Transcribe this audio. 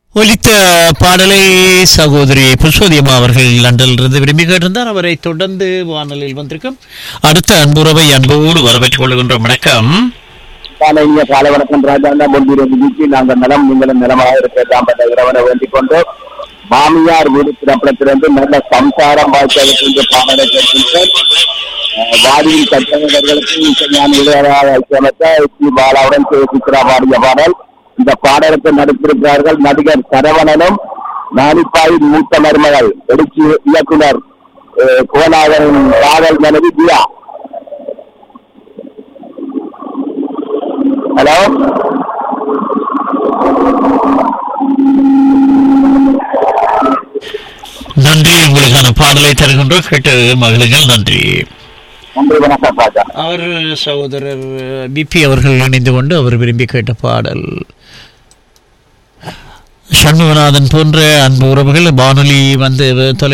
ஒலித்த பாடலை சகோதரி புஷ்பதியம்மா அவர்கள் லண்டனிலிருந்து விரும்பி கேட்டிருந்தார் அவரை தொடர்ந்து வானொலியில் வந்திருக்கும் அடுத்த அன்புறவை அன்போடு வரவேற்றுக் கொள்கின்றோம் வணக்கம் காலை இனிய காலை வணக்கம் ராஜாண்டா பொன்வீர நிகழ்ச்சி நாங்கள் நலம் நீங்களும் நலமாக இருக்க தாம்பட்ட இறைவனை வேண்டிக் கொண்டு மாமியார் வீடு திரைப்படத்திலிருந்து நல்ல சம்சாரம் வாழ்க்கைகளுக்கு இந்த பாடலை கேட்கின்றேன் அஹ் வாடியில் கற்றவர்களுக்கு இசைஞான இளையராக இசையமைத்த சி பாலாவுடன் கே சித்ரா பாடிய பாடல் இந்த பாடலுக்கு நடித்திருக்கிறார்கள் நடிகர் சரவணனும் நானிப்பாயின் மூத்த மருமகள் எழுச்சி இயக்குனர் அஹ் கோலாவரின் காதல் மனைவி தியா ஹலோ நன்றி உங்களுக்கான பாடலை தருகின்றோம் கேட்டு மகளுங்கள் நன்றி நன்றி வணக்கம் ராஜா அவர் சகோதரர் பிபி அவர்கள் இணைந்து கொண்டு அவர் விரும்பி கேட்ட பாடல் சண்முகநாதன் போன்ற அன்பு உறவுகள் வானொலி வந்து தொலை